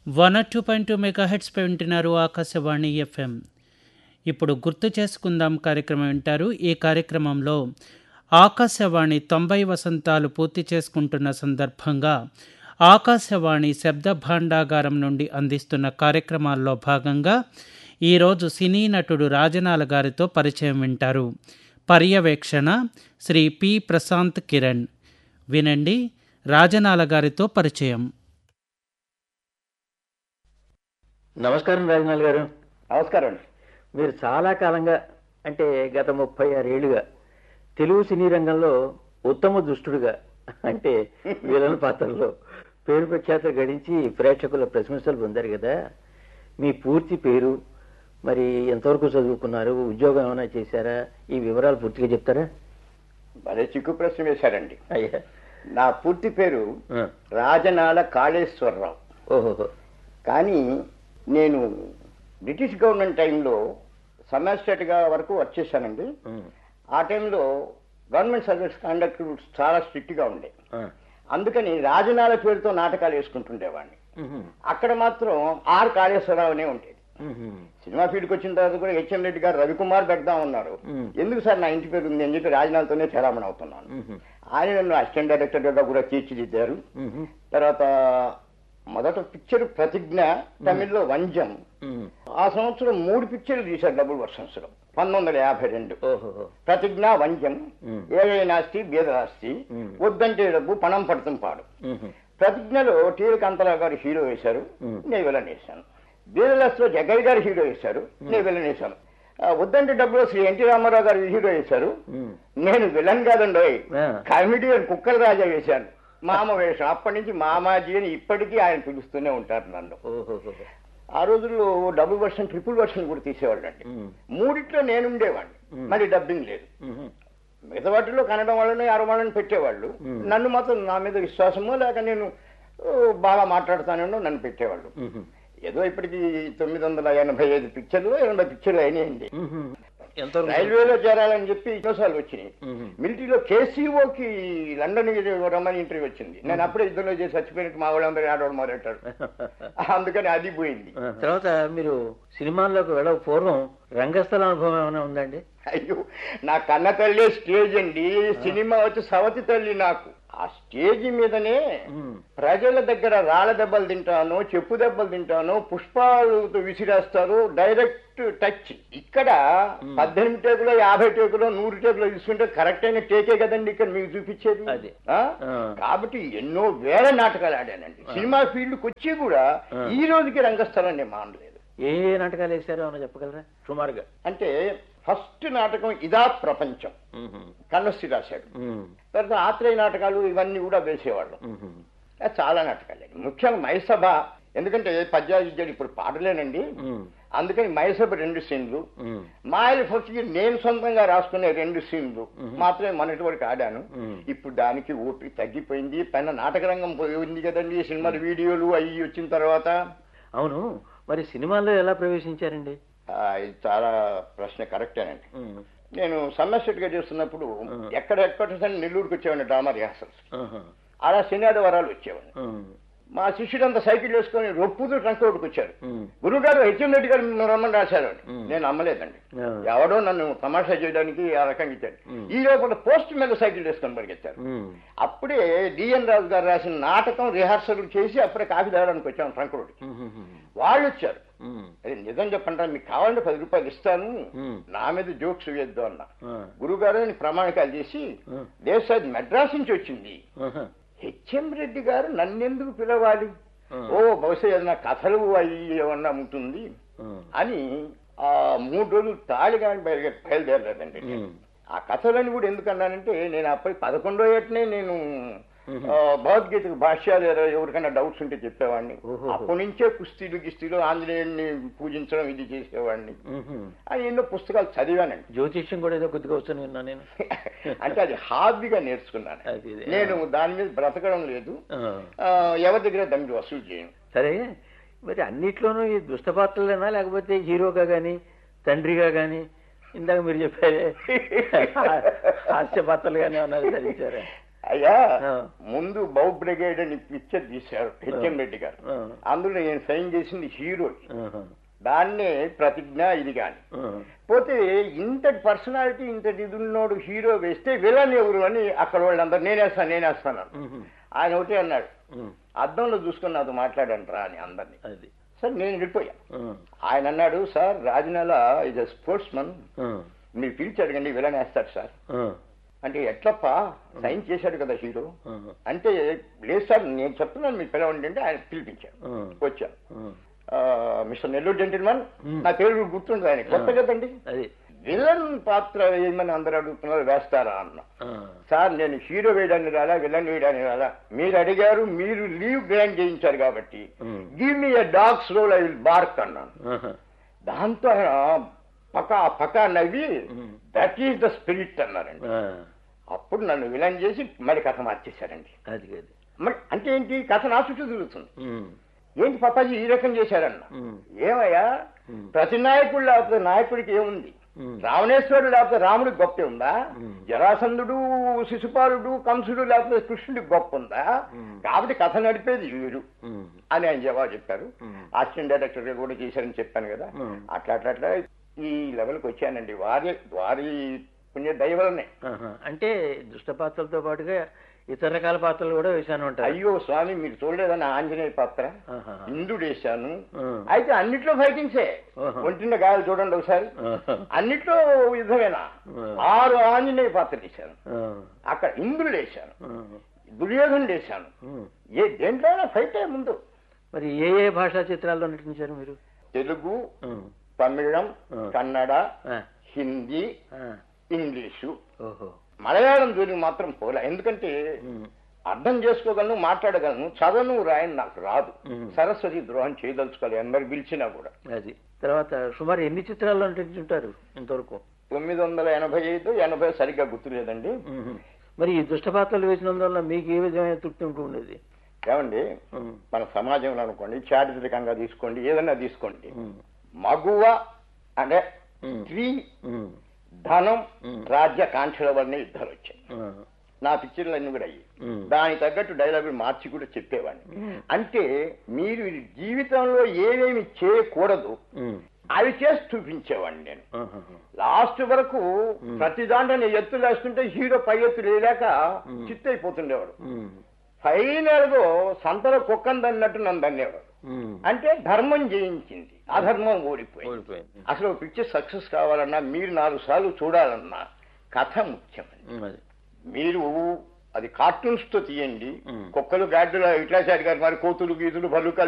One R two point two mega హెడ్స్పై వింటున్నారు Akashvani FM ఇప్పుడు గుర్తు చేసుకుందాం కార్యక్రమం వింటారు ఈ కార్యక్రమంలో ఆకాశవాణి తొంభై వసంతాలు పూర్తి చేసుకుంటున్న సందర్భంగా ఆకాశవాణి శబ్ద భాండాగారం నుండి అందిస్తున్న కార్యక్రమాల్లో భాగంగా ఈరోజు సినీ నటుడు రాజనాల గారితో పరిచయం వింటారు పర్యవేక్షణ శ్రీ పి ప్రశాంత్ కిరణ్ వినండి రాజనాల గారితో పరిచయం నమస్కారం రాజనాల్ గారు నమస్కారం అండి మీరు చాలా కాలంగా అంటే గత ముప్పై ఆరేళ్లుగా తెలుగు సినీ రంగంలో ఉత్తమ దుష్టుడుగా అంటే విలన్ పాత్రలో పేరు ప్రఖ్యాత గడించి ప్రేక్షకుల ప్రశంసలు పొందారు కదా మీ పూర్తి పేరు మరి ఎంతవరకు చదువుకున్నారు ఉద్యోగం ఏమైనా చేశారా ఈ వివరాలు పూర్తిగా చెప్తారా భలే చిక్కు ప్రశ్న వేశారండి అయ్యా నా పూర్తి పేరు ఆ, రాజనాల కాళేశ్వరరావు ఓహోహో కానీ నేను బ్రిటిష్ గవర్నమెంట్ టైంలో సమాస్టేట్గా వరకు వర్క్ చేశానండి ఉమ్, ఆ టైంలో గవర్నమెంట్ సర్వీస్ కండక్ట్ చాలా స్ట్రిక్ట్గా ఉండే ఆ, అందుకని రాజనాల పేరుతో నాటకాలు వేసుకుంటుండేవాడిని ఉహుం, అక్కడ మాత్రం ఆర్ కాళేశ్వరరావు అనే ఉండేది ఉహుం, సినిమా ఫీల్డ్కి వచ్చిన తర్వాత కూడా హెచ్ఎం రెడ్డి గారు రవికుమార్ పెడదాం ఉన్నారు మ్. ఎందుకు సార్ నా ఇంటి పేరు ఉంది అని చెప్పి రాజనాలతోనే చలామణి అవుతున్నాను ఉహుం, ఆయన నన్ను అసిస్టెంట్ డైరెక్టర్గా కూడా తీర్చిదిద్దారు ఉహుం, తర్వాత మొదట పిక్చర్ ప్రతిజ్ఞ తమిళ్లో వంజం ఉహుం. ఆ సంవత్సరం మూడు పిక్చర్లు తీశారు డబుల్ వర్షన్స్ లో పంతొమ్మిది వందల యాభై రెండు ఓహోహో ప్రతిజ్ఞ వంజం మ్. ఏదైనాస్తి బీదరాస్తి మ్. వద్దంటే డబ్బు పణం పడుతుం పాడు ఉహుం, ప్రతిజ్ఞలో టీవీ కాంతారావు గారు హీరో వేశారు మ్. నేను విలన్ వేశాను బీదరాస్తిలో జగ్గయ్య గారు హీరో వేశారు నేను విలన్ వేశాను ఆ, వద్దంటే డబ్బులో శ్రీ ఎన్టీ రామారావు గారు హీరో వేశారు ఉమ్, నేను విలన్ కాదండి ఆ. కామెడీ అని కుక్కల రాజా వేశాను మామ వేషం అప్పటి నుంచి మామాజీ అని ఇప్పటికీ ఆయన పిలుస్తూనే ఉంటారు నన్ను ఓహోహో ఆ రోజుల్లో డబుల్ వర్షన్ ట్రిపుల్ వర్షన్ కూడా తీసేవాళ్ళు అండి ఉమ్, మూడిట్లో నేను ఉండేవాడిని మ్. మరి డబ్బింగ్ లేదు ఉహుం. మిగతా వాటిలో కన్నడం వాళ్ళని అర వాళ్ళని పెట్టేవాళ్ళు మ్. నన్ను మాత్రం నా మీద విశ్వాసమో లేక నేను ఓ, బాగా మాట్లాడుతానో నన్ను పెట్టేవాళ్ళు ఉహుం. ఏదో ఇప్పటికి తొమ్మిది వందల ఎనభై ఐదు పిక్చర్లు ఎనభై పిక్చర్లు అయినాయండి ఉహుం. ఎంతవరకు రైల్వేలో చేరాలని చెప్పి ఎన్నోసార్లు వచ్చినాయి ఉహుం. మిలిటరీలో కేసీఓకి లండన్ రమ్మని ఇంటర్వ్యూ వచ్చింది నేను అప్పుడే యుద్ధంలో చేసి చచ్చిపోయినట్టు మా వాళ్ళందరూ ఆడవాళ్ళు మొదలెట్టారు అందుకని అది పోయింది ఆ, తర్వాత మీరు సినిమాల్లోకి వెళ్ళక పూర్వం రంగస్థల అనుభవం ఏమైనా ఉందండి అయ్యో నా కన్న తల్లి స్టేజ్ అండి సినిమా వచ్చి సవతి తల్లి నాకు ఆ స్టేజ్ మీదనే ఉమ్, ప్రజల దగ్గర రాళ్ళ దెబ్బలు తింటాను చెప్పు దెబ్బలు తింటాను పుష్పాలతో విసిరేస్తారు డైరెక్ట్ టచ్ ఇక్కడ పద్దెనిమిది టేకులో యాభై టేకులో నూరు టేకులో తీసుకుంటే కరెక్ట్ అయిన టేకే కదండి ఇక్కడ మీకు చూపించేది అది. ఆ? ఆ. కాబట్టి ఎన్నో వేల నాటకాలు ఆడానండి సినిమా ఫీల్డ్కి వచ్చి కూడా ఆ. ఈ రోజుకి రంగస్థలం నేను మానలేదు ఏ ఏ నాటకాలు వేశారో ఏమైనా చెప్పగలరా సుమారుగా అంటే ఫస్ట్ నాటకం ఇదా ప్రపంచం ఉహుం. కన్నస్సి రాశాడు ఉమ్, తర్వాత ఆత్రేయ నాటకాలు ఇవన్నీ కూడా వేసేవాళ్ళం ఉహుం. అది చాలా నాటకాలు ముఖ్యంగా మైసభ ఎందుకంటే పద్యాలు విద్యలు ఇప్పుడు పాడలేనండి ఉమ్, అందుకని మైసభ రెండు సీన్లు ఉమ్, మాయల ఫస్ట్కి నేను సొంతంగా రాసుకునే రెండు సీన్లు మ్మ్. మాత్రమే మొన్నటి వరకు ఆడాను మ్మ్. ఇప్పుడు దానికి ఓపిక తగ్గిపోయింది పైన నాటక రంగం పోయింది కదండి సినిమాలు వీడియోలు అవి వచ్చిన తర్వాత అవును మరి సినిమాల్లో ఎలా ప్రవేశించారండి ఆ, ఇది చాలా ప్రశ్న కరెక్టేనండి ఉమ్, నేను సమ్మర్ గా చేస్తున్నప్పుడు మ్మ్. ఎక్కడ ఎక్కడ నెల్లూరుకి వచ్చేవాడిని డ్రామా రిహార్సల్స్ ఆహా, అలా శనివారం వరాలు వచ్చేవాడిని ఉమ్, మా శిష్యుడంతా సైకిల్ వేసుకొని రొప్పుతూ ట్రంకోడ్కి వచ్చారు ఉమ్, గురుగారు హెచ్ఎం రెడ్డి గారు మిమ్మల్ని రమ్మని రాశారు అని. మ్మ్. నేను నమ్మలేదండి ఆ, ఎవడో నన్ను తమాషా చేయడానికి ఆ రకంగా ఇచ్చారు మ్మ్. ఈ లోపల పోస్ట్ మీద సైకిల్ వేసుకొని పరిగెత్తారు ఉమ్, అప్పుడే డిఎన్ రాజు గారు రాసిన నాటకం రిహార్సల్ చేసి అప్పుడే కాఫీ తాగడానికి వచ్చాను ట్రంక్ రోడ్కి ఉహుం, వాళ్ళు వచ్చారు ఉమ్, అదే నిజం చెప్పండి మీకు కావాలంటే పది రూపాయలు ఇస్తాను ఉమ్, నా మీద జోక్స్ వేద్దాం అన్న ఆ, గురుగారు అని ప్రమాణికాలు చేసి ఆ, దేశాది మెడ్రాస్ నుంచి వచ్చింది ఆహా, హెచ్ఎం రెడ్డి గారు నన్నెందుకు పిలవాలి ఆ, ఓ బహుశా ఏదైనా కథలు అవి ఏమన్నా ఉంటుంది ఆ, అని ఆ మూడు రోజులు తాళి కానీ బయలుదే బయలుదేరలేదండి ఉమ్, ఆ కథలని కూడా ఎందుకు అన్నానంటే నేను అప్పటి పదకొండో ఏటనే నేను ఉహు. ఆ, భగవద్గీతకు భాష్యాలు ఏదో- ఎవరికైనా డౌట్స్ ఉంటే చెప్పేవాడిని ఓహో. అప్పటి నుంచే కుస్తీలు గిస్తీలు ఆంజనేయుడిని పూజించడం ఇది చేసేవాడిని ఉహుం. అని ఎన్నో పుస్తకాలు చదివానండి జ్యోతిష్యం కూడా ఏదో కొద్దిగా వస్తుంది విన్నా నేను అంటే అది హాబీగా నేర్చుకున్నాను అది ఇది. నేను దాని మీద బ్రతకడం లేదు ఆ, ఆ, ఎవరి దగ్గర దాన్ని వసూలు చేయను సరే మరి అన్నిట్లోనూ ఈ దుష్ట పాత్రలేనా లేకపోతే హీరోగా కానీ తండ్రిగా కానీ ఇందాక మీరు చెప్పారే హాస్య పాత్రలు కానీ ఏమన్నా ధరించారా అయ్యా ఆ. ముందు బౌ బ్రిగేడ్ అని పిక్చర్ తీశారు హెచ్ఎం రెడ్డి గారు ఆ. అందులో నేను సైన్ చేసింది హీరో ఆహా. దాన్నే ప్రతిజ్ఞ ఇది కాని ఆ. పోతే ఇంతటి పర్సనాలిటీ ఇంతటి ఇది ఉన్నోడు హీరో వేస్తే విలన్ ఎవరు అని అక్కడ వాళ్ళందరూ నేనేస్తాను నేనేస్తాను అన్నారు. ఉహు. ఆయన ఒకటే అన్నాడు ఉమ్. అద్దంలో చూసుకుని నాతో మాట్లాడండి రా అని అందరినీ అది సార్ నేను వెళ్ళిపోయా ఆ. ఆయన అన్నాడు sir Rajanala is a sportsman ఆ. మీరు పిలిచి అడగండి విలన్ వేస్తాడు సార్ ఆ. అంటే ఎట్లప్ప సైన్ చేశాడు కదా హీరో ఆ. అంటే లేదు సార్ నేను చెప్తున్నాను మీ పిలవండి అంటే ఆయన పిలిపించాను ఆ. వచ్చాను ఆ. ఆ, మిస్టర్ నెల్లూరు జెంటిల్మన్ Hmm. నా పేరు గుర్తుంది ఆయన కొత్త కదండి అది విలన్ పాత్ర ఏమని అందరు అడుగుతున్నారు వేస్తారా అన్న ఆ. సార్ నేను హీరో వేయడానికి రాలా విలన్ వేయడానికి రాలా మీరు అడిగారు మీరు లీవ్ గ్రాంట్ చేయించారు కాబట్టి Hmm. Give me a dog's role I will bark అన్నాను ఆహా. దాంతో ఆయన పక్క పక్క నవ్వి Hmm. That is the spirit అన్నారండి ఆ. అప్పుడు నన్ను విలన్ చేసి మరి కథ మార్చేశారండి అది అది మరి అంటే ఏంటి కథ నా చుట్టూ తిరుగుతుంది ఉమ్. ఏంటి పాపాజీ ఈ రకం చేశారన్న ఉమ్. ఏమయ్యా ఉమ్. ప్రతి నాయకుడు లేకపోతే నాయకుడికి ఏముంది ఉమ్. రావణేశ్వరుడు లేకపోతే రాముడికి గొప్ప ఉందా ఉమ్. జరాసంధుడు శిశుపాలుడు కంసుడు లేకపోతే కృష్ణుడికి గొప్ప ఉందా ఉమ్. కాబట్టి కథ నడిపేది వీరు ఉమ్. అని ఆయన జవాబు చెప్పారు ఉమ్. అసిస్టెంట్ డైరెక్టర్ గా కూడా చేశారని చెప్పాను కదా ఉమ్. అట్లా అట్లా అట్లా ఈ లెవెల్కి వచ్చానండి వారి వారి పుణ్య దైవలనే ఆహా. అంటే దుష్ట పాత్రలతో పాటుగా ఇతర రకాల పాత్రలు కూడా వేశాను అంటారు అయ్యో స్వామి మీరు చూడలేదని ఆంజనేయ పాత్ర ఆహా. ఇందుడు వేశాను ఆ. అయితే అన్నిట్లో ఫైటింగ్సే ఆహా. ఒంటిన గాయాలు చూడండి ఒకసారి ఆహా. అన్నిట్లో యుద్ధమేనా ఆ. ఆరు ఆంజనేయ పాత్రలు వేశాను ఆ. అక్కడ ఇంద్రుడు వేశాను ఆ. దుర్యోధనుడు వేశాను ఉమ్. ఏ దేంట్లో ఫైటే ముందు మరి ఏ ఏ భాషా చిత్రాల్లో నటించారు మీరు తెలుగు ఉమ్. తమిళం ఆ. కన్నడ ఆ. హిందీ ఆ. ఇంగ్లీషు ఓహో మలయాళం జోలికి మాత్రం పోలే ఎందుకంటే ఉమ్. అర్థం చేసుకోగలను మాట్లాడగలను చదవను రాయను నాకు రాదు మ్మ్. సరస్వతి ద్రోహం చేయదలుచుకోవాలి అందరు పిలిచినా కూడా అది తర్వాత సుమారు ఎన్ని చిత్రాల్లో నటించుంటారు ఇంతవరకు తొమ్మిది వందల ఎనభై ఐదు ఎనభై సరిగ్గా గుర్తులేదండి ఉహు. మరి ఈ దుష్ట పాత్రలు వేసినందువల్ల మీకు ఏ విధమైన తృప్తి ఉంటూ ఉండేది ఏమండి ఉమ్. మన సమాజంలో అనుకోండి చారిత్రకంగా తీసుకోండి ఏదైనా తీసుకోండి ఉమ్. మగువ అంటే ఉమ్. స్త్రీ ఉమ్. ధనం మ్మ్. రాజ్య కాంక్షల వల్ల యుద్ధాలు వచ్చాయి ఆ. నా పిక్చర్లు అన్ని కూడా అయ్యి మ్మ్. దానికి తగ్గట్టు డైలాగులు మార్చి కూడా చెప్పేవాడిని మ్మ్. అంటే మీరు జీవితంలో ఏమేమి చేయకూడదు ఉమ్. అవి చేసి చూపించేవాడిని నేను ఆహాహా. లాస్ట్ వరకు ప్రతి దాంట్లో నేను ఎత్తులు వేస్తుంటే హీరో పై ఎత్తు లేక మ్మ్. చిత్తైపోతుండేవాడు ఉమ్. ఫైనల్ గా సంతలో కుక్కను దన్నట్టు నన్ను దన్నేవాడు ఉమ్. అంటే ధర్మం జయించింది అధర్మం ఓడిపోయింది ఓడిపోయింది అసలు పిక్చర్ సక్సెస్ కావాలన్నా మీరు నాలుగు సార్లు చూడాలన్నా కథ ముఖ్యమని ఉమ్, అది మీరు అది కార్టూన్స్ తో తీయండి మ్మ్. కుక్కలు గాడ్డుల విట్లాచారి గారు మరి కోతులు గీతులు భల్లు